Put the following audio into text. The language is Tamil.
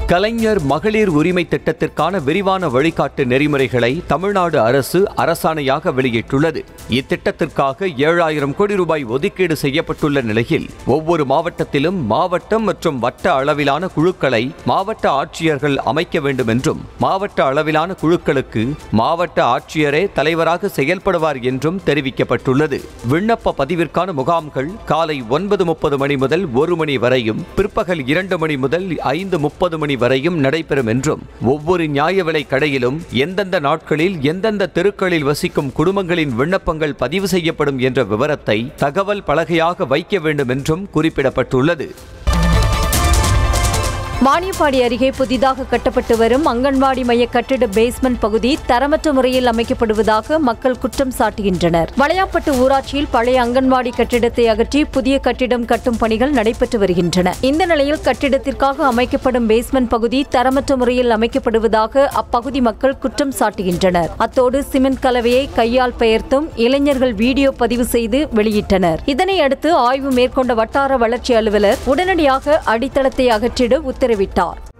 கலைஞர் மகளிர் உரிமை திட்டத்திற்கான விரிவான வழிகாட்டு நெறிமுறைகளை தமிழ்நாடு அரசு அரசாணையாக வெளியிட்டுள்ளது இத்திட்டத்திற்காக ஏழாயிரம் கோடி ரூபாய் ஒதுக்கீடு செய்யப்பட்டுள்ள நிலையில் ஒவ்வொரு மாவட்டத்திலும் மாவட்டம் மற்றும் வட்ட அளவிலான குழுக்களை மாவட்ட ஆட்சியர்கள் அமைக்க வேண்டும் என்றும் மாவட்ட அளவிலான குழுக்களுக்கு மாவட்ட ஆட்சியரே தலைவராக செயல்படுவார் என்றும் தெரிவிக்கப்பட்டுள்ளது விண்ணப்ப பதிவிற்கான முகாம்கள் காலை ஒன்பது முப்பது மணி முதல் ஒரு மணி வரையும் பிற்பகல் இரண்டு மணி முதல் ஐந்து முப்பது மணி வரையும் நடைபெறும் என்றும் ஒவ்வொரு நியாய விலை கடையிலும் எந்தெந்த நாட்களில் எந்தெந்த தெருக்களில் வசிக்கும் குடும்பங்களின் விண்ணப்பங்கள் பதிவு செய்யப்படும் என்ற விவரத்தை தகவல் பலகையாக வைக்க வேண்டும் என்றும் குறிப்பிடப்பட்டுள்ளது மானியப்பாடி அருகே புதிதாக கட்டப்பட்டு வரும் அங்கன்வாடி மைய கட்டிட பேஸ்மெண்ட் பகுதி தரமற்ற முறையில் அமைக்கப்படுவதாக மக்கள் குற்றம் சாட்டுகின்றனர் வளையாப்பட்டு ஊராட்சியில் பழைய அங்கன்வாடி கட்டிடத்தை அகற்றி புதிய கட்டிடம் கட்டும் பணிகள் நடைபெற்று வருகின்றன இந்த நிலையில் கட்டிடத்திற்காக அமைக்கப்படும் பேஸ்மெண்ட் பகுதி தரமற்ற முறையில் அமைக்கப்படுவதாக அப்பகுதி மக்கள் குற்றம் சாட்டுகின்றனர் அத்தோடு சிமெண்ட் கலவையை கையால் பெயர்த்தும் இளைஞர்கள் வீடியோ பதிவு செய்து வெளியிட்டனர் இதனை அடுத்து ஆய்வு மேற்கொண்ட வட்டார வளர்ச்சி அலுவலர் உடனடியாக அடித்தளத்தை அகற்றிட உத்தரவிட்டார்